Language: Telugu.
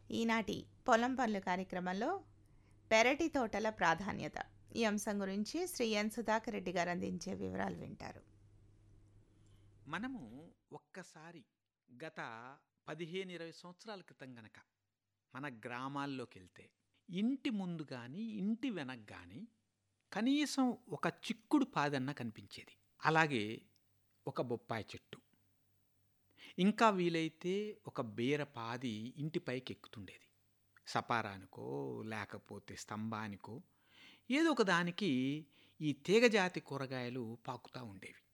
ఈనాటి పొలం పనులు కార్యక్రమంలో పెరటి తోటల ప్రాధాన్యత ఈ అంశం గురించి శ్రీ ఎన్ సుధాకర్ రెడ్డి గారు అందించే వివరాలు వింటారు మనము ఒక్కసారి గత పదిహేను ఇరవై సంవత్సరాల క్రితం గనక మన గ్రామాల్లోకి వెళ్తే ఇంటి ముందు కానీ ఇంటి వెనక కానీ కనీసం ఒక చిక్కుడు పాదన్న కనిపించేది అలాగే ఒక బొప్పాయి చెట్టు ఇంకా వీలైతే ఒక బీర పాది ఇంటిపైకి ఎక్కుతుండేది సపారానికో లేకపోతే స్తంభానికో ఏదో ఒక దానికి ఈ తీగజాతి కూరగాయలు పాకుతూ ఉండేవి